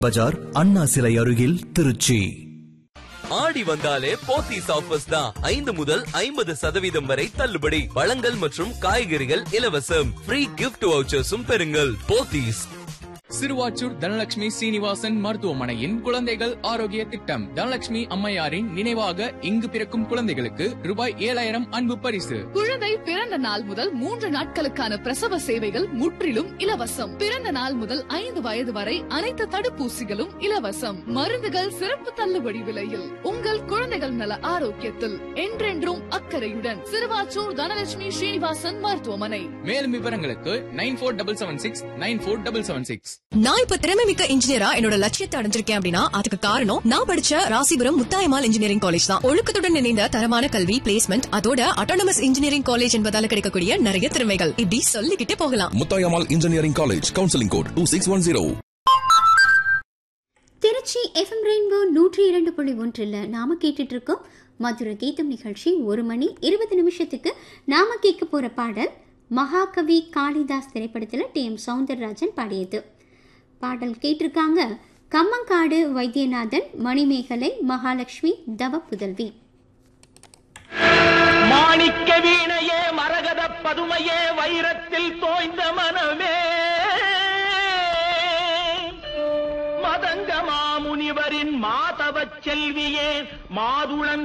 பஜார் அண்ணா சிலை அருகில் திருச்சி ஆடி வந்தாலே போத்தீஸ் ஆஃபர்ஸ் தான் ஐந்து முதல் ஐம்பது சதவீதம் வரை தள்ளுபடி பழங்கள் மற்றும் காய்கறிகள் இலவசம் ஃப்ரீ கிஃப்ட் வவுச்சர்ஸும் பெறுங்கள் போத்தீஸ் சிறுவாச்சூர் தனலட்சுமி சீனிவாசன் மருத்துவமனையின் குழந்தைகள் ஆரோக்கிய திட்டம் தனலட்சுமி அம்மையாரின் நினைவாக இங்கு பிறக்கும் குழந்தைகளுக்கு ரூபாய் ஏழாயிரம் அன்பு பரிசு குழந்தை பிறந்த நாள் முதல் மூன்று நாட்களுக்கான பிரசவ சேவைகள் முற்றிலும் இலவசம் பிறந்த நாள் முதல் ஐந்து வயது வரை அனைத்து தடுப்பூசிகளும் இலவசம் மருந்துகள் சிறப்பு தள்ளுபடி விலையில் உங்கள் குழந்தைகள் நல ஆரோக்கியத்தில் என்றென்றும் அக்கறையுடன் சிறுவாச்சூர் தனலட்சுமி ஸ்ரீனிவாசன் மருத்துவமனை மேலும் விவரங்களுக்கு nine four double seven six nine four double seven six நான் இப்ப திறமை மிக்க இன்ஜினியரா என்னோட லட்சியத்தை அடைஞ்சிருக்கேன் அப்படின்னா அதுக்கு காரணம் நான் படிச்ச ராசிபுரம் முத்தாயமால் இன்ஜினியரிங் காலேஜ் தான் ஒழுக்கத்துடன் இணைந்த தரமான கல்வி பிளேஸ்மெண்ட் அதோட அட்டானமஸ் இன்ஜினியரிங் காலேஜ் என்பதால கிடைக்கக்கூடிய நிறைய திறமைகள் இப்படி சொல்லிக்கிட்டே போகலாம் Muthayammal engineering college counselling code two six one zero Trichy FM rainbow நூற்றி இரண்டு புள்ளி ஒன்றில் நாம கேட்டுட்டு இருக்கோம் மதுர கீதம் நிகழ்ச்சி ஒரு மணி இருபது நிமிஷத்துக்கு நாம கேட்க போற பாடல் மகாகவி காளிதாஸ் திரைப்படத்தில் டி எம் சவுந்தரராஜன் பாடியது பாடல் கேட்டிருக்காங்க கம்மங்காடு வைத்தியநாதன் மணிமேகலை மகாலட்சுமி தவ புதல்வி மாணிக்க வீணையே மரகத பதுமையே வைரத்தில் தோய்ந்த மனமே மதங்க மாமுனிவரின் மாதவச் செல்வியே மாதுளன்